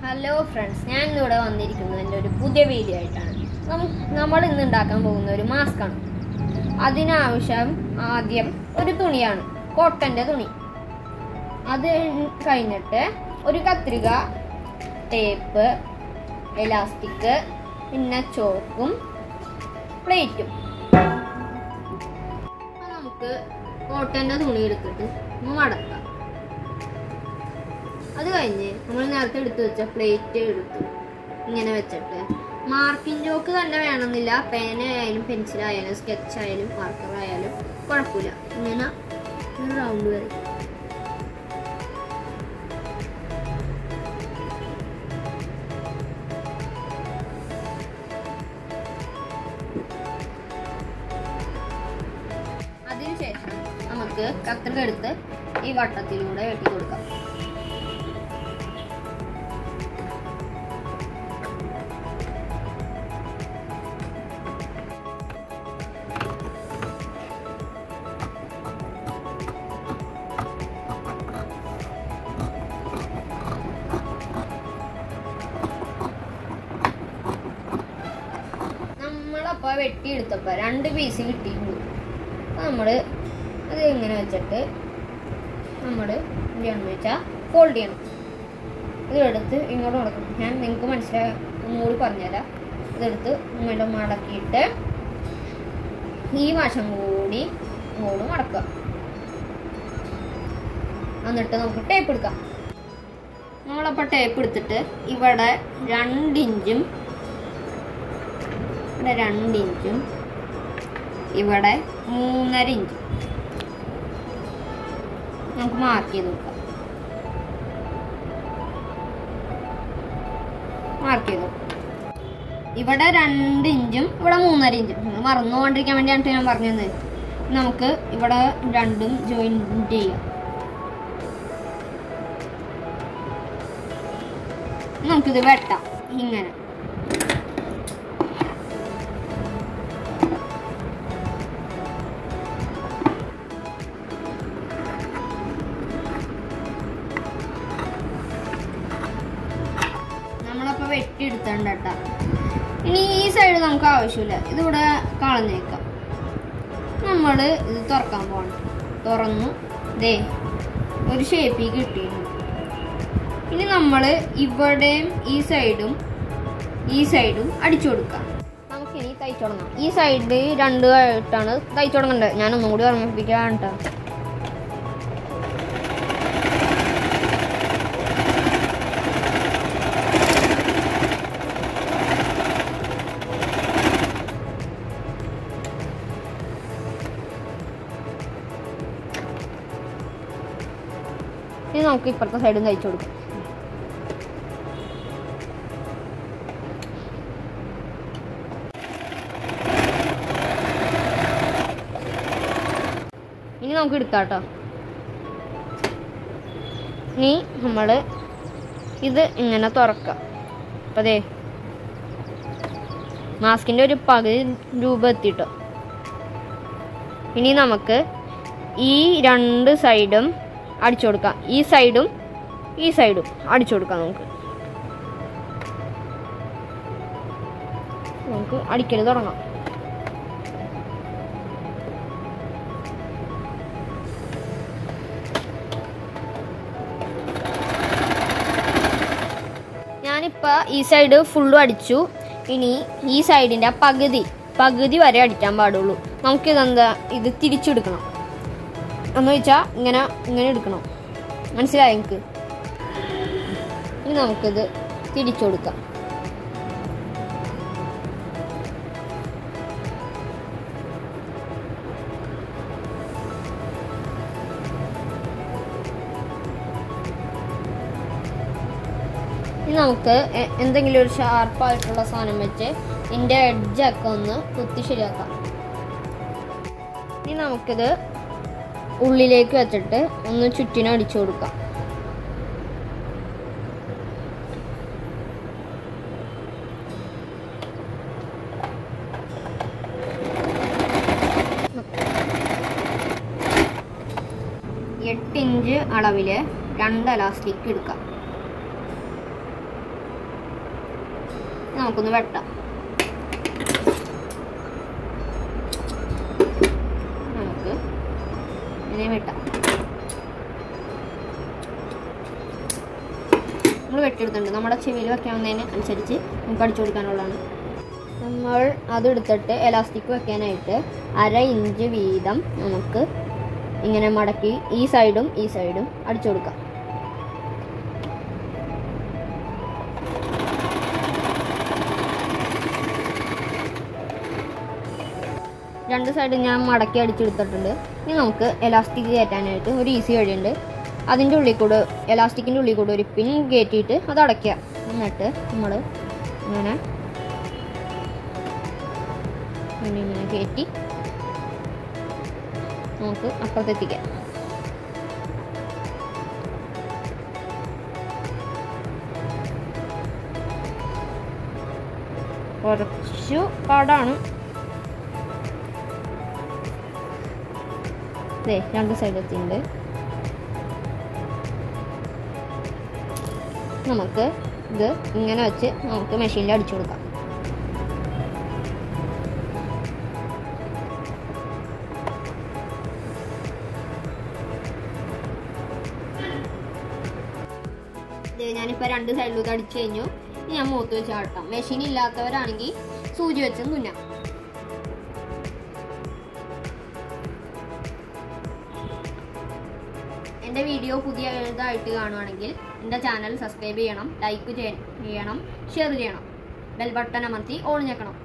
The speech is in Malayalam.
ഹലോ ഫ്രണ്ട്സ് ഞാൻ ഇന്നിവിടെ വന്നിരിക്കുന്നത് എൻ്റെ ഒരു പുതിയ വീഡിയോ ആയിട്ടാണ് നം- നമ്മൾ ഇന്ന് ഉണ്ടാക്കാൻ പോകുന്ന ഒരു മാസ്ക് ആണ് അതിനാവശ്യം ആദ്യം ഒരു തുണിയാണ് കോട്ടൻ്റെ തുണി അത് കഴിഞ്ഞിട്ട് ഒരു കത്രിക ടേപ്പ് എലാസ്റ്റിക് പിന്നെ ചോക്കും പ്ലേറ്റും അപ്പൊ നമുക്ക് കോട്ടൻ്റെ തുണി എടുത്തിട്ട് ഒന്ന് മടക്കാം അത് കഴിഞ്ഞ് നമ്മൾ നേരത്തെ എടുത്തു വെച്ച പ്ലേറ്റ് എടുത്തു ഇങ്ങനെ വെച്ചിട്ട് മാർക്കിംഗ് ചോക്ക് തന്നെ വേണമെന്നില്ല പേന ആയാലും പെൻസിൽ ആയാലും സ്കെച്ച് ആയാലും മാർക്കർ ആയാലും കുഴപ്പമില്ല ഇങ്ങനെ ഒരു റൗണ്ട് വരും അതിനുശേഷം നമുക്ക് കത്രിക എടുത്ത് ഈ വട്ടത്തിലൂടെ വെട്ടി കൊടുക്കാം നമ്മളപ്പോൾ വെട്ടിയെടുത്തപ്പോൾ രണ്ട് പീസ് കിട്ടിയിട്ടുണ്ട് അപ്പോൾ നമ്മൾ അത് ഇങ്ങനെ വെച്ചിട്ട് നമ്മൾ എന്ത് ചെയ്യണം വെച്ചാൽ ഫോൾഡ് ചെയ്യണം ഇതെടുത്ത് ഇങ്ങോട്ട് കൊടുക്കണം ഞാൻ നിങ്ങൾക്ക് മനസ്സിലായി ഒന്നുകൂടി പറഞ്ഞുതരാം ഇതെടുത്ത് ഇങ്ങോട്ട് മടക്കിയിട്ട് ഈ വശം കൂടി ഇങ്ങോട്ട് മടക്കുക എന്നിട്ട് നമുക്ക് ടേപ്പ് എടുക്കാം നമ്മളപ്പോൾ ടേപ്പ് എടുത്തിട്ട് ഇവിടെ രണ്ടിഞ്ചും ഇവിടെ രണ്ട് ഇഞ്ചും ഇവിടെ മൂന്നര ഇഞ്ചും നമുക്ക് മാർക്ക് ചെയ്ത് നോക്കാം മാർക്ക് ചെയ്തു ഇവിടെ രണ്ട് ഇഞ്ചും ഇവിടെ മൂന്നര ഇഞ്ചും നിങ്ങൾ മറന്നു പോകാണ്ടിരിക്കാൻ വേണ്ടിയാണ് ഞാൻ പറഞ്ഞത് നമുക്ക് ഇവിടെ രണ്ടും ജോയിൻ ചെയ്യാം നമുക്കിത് വെട്ടാം ഇങ്ങനെ നമ്മളപ്പോൾ വെട്ടിയെടുത്തണ്ട കേട്ടാ ഇനി ഈ സൈഡ് നമുക്ക് ആവശ്യമില്ല ഇതിവിടെ കളഞ്ഞേക്കാം നമ്മൾ ഇത് തുറക്കാൻ പോകണം തുറന്നു ദേ ഒരു ഷേപ്പിൽ കിട്ടിയിരുന്നു ഇനി നമ്മൾ ഇവിടെയും ഈ സൈഡും ഈ സൈഡും അടിച്ചു കൊടുക്കാം നമുക്കിനി തയ്ച്ചു തുടങ്ങാം ഈ സൈഡ് രണ്ട് ആയിട്ടാണ് തയ്ച്ചു തുടങ്ങേണ്ടത് ഞാൻ ഒന്നും കൂടി ഓർമ്മിപ്പിക്കാൻ കേട്ടോ ഇനി നമുക്ക് ഇപ്പുറത്തെ സൈഡും തയ്ച്ചു കൊടുക്കാം ഇനി നമുക്ക് എടുക്കാം കേട്ടോ ഇനി നമ്മൾ ഇത് ഇങ്ങനെ തുറക്കാം അപ്പം അതെ മാസ്കിൻ്റെ ഒരു പകുതി രൂപ എത്തിട്ടോ ഇനി നമുക്ക് ഈ രണ്ട് സൈഡും അടിച്ചു കൊടുക്കാം ഈ സൈഡും ഈ സൈഡും അടിച്ചു കൊടുക്കാം നമുക്ക് നമുക്ക് അടിക്കൽ തുടങ്ങാം ഞാനിപ്പോൾ ഈ സൈഡ് ഫുള്ളും അടിച്ചു ഇനി ഈ സൈഡിൻ്റെ പകുതി പകുതി വരെ അടിക്കാൻ പാടുള്ളൂ നമുക്കിതെന്താ ഇത് തിരിച്ചെടുക്കണം എന്ന് വെച്ചാൽ ഇങ്ങനെ ഇങ്ങനെ എടുക്കണം മനസ്സിലായോ എനിക്ക് ഇനി നമുക്കിത് തിരിച്ചു കൊടുക്കാം ഇനി നമുക്ക് എ- എന്തെങ്കിലും ഒരു ഷാർപ്പായിട്ടുള്ള സാധനം വെച്ച് ഇതിൻ്റെ എഡ്ജൊക്കെ ഒന്ന് കുത്തി ശരിയാക്കാം ഇനി നമുക്കിത് ഉള്ളിലേക്ക് വെച്ചിട്ട് ഒന്ന് ചുറ്റിനും അടിച്ചു കൊടുക്കാം എട്ട് ഇഞ്ച് അളവിൽ രണ്ട് എലാസ്റ്റിക് എടുക്കാം നമുക്കൊന്ന് വെട്ടാം നമുക്ക് ഇതിനെ വെട്ടാം നമ്മൾ വെട്ടിയെടുത്തിട്ടുണ്ട് നമ്മുടെ ചെവിയിൽ വെക്കാവുന്നതിന് അനുസരിച്ച് നമുക്ക് അടിച്ചു കൊടുക്കാനുള്ളതാണ് നമ്മൾ അതെടുത്തിട്ട് എലാസ്റ്റിക് വെക്കാനായിട്ട് അര ഇഞ്ച് വീതം നമുക്ക് ഇങ്ങനെ മടക്കി ഈ സൈഡും ഈ സൈഡും അടിച്ചു കൊടുക്കാം രണ്ട് സൈഡും ഞാൻ മടക്കി അടിച്ചെടുത്തിട്ടുണ്ട് ഇനി നമുക്ക് എലാസ്റ്റിക് കയറ്റാനായിട്ട് ഒരു ഈസി വഴിയുണ്ട് അതിൻ്റെ ഉള്ളിൽ കൂടെ എലാസ്റ്റിക്കിൻ്റെ ഉള്ളിൽ കൂടെ ഒരു പിൻ കയറ്റിയിട്ട് അത് അടയ്ക്കുക എന്നിട്ട് നമ്മൾ ഇങ്ങനെ ഇങ്ങനെ ഇങ്ങനെ കയറ്റി നമുക്ക് അപ്പുറത്തെത്തിക്കാം കുറച്ചു പാടാണ് ദേ രണ്ട് സൈഡ് എത്തിയിട്ടുണ്ട് നമുക്ക് ഇത് ഇങ്ങനെ വെച്ച് നമുക്ക് മെഷീനിൽ അടിച്ചു കൊടുക്കാം ദേ ഞാനിപ്പോൾ രണ്ട് സൈഡിലൂടെ അടിച്ചു കഴിഞ്ഞു ഇനി ഞാൻ മൂത്ത് വെച്ച് ആട്ടാം മെഷീൻ ഇല്ലാത്തവരാണെങ്കിൽ സൂചി വെച്ചും തുന്നാം എൻ്റെ വീഡിയോ പുതിയ ഇതായിട്ട് കാണുവാണെങ്കിൽ എൻ്റെ ചാനൽ സബ്സ്ക്രൈബ് ചെയ്യണം ലൈക്ക് ചെയ്യണം ഷെയർ ചെയ്യണം ബെൽ ബട്ടൺ അമർത്തി ഓൺ ഞെക്കണം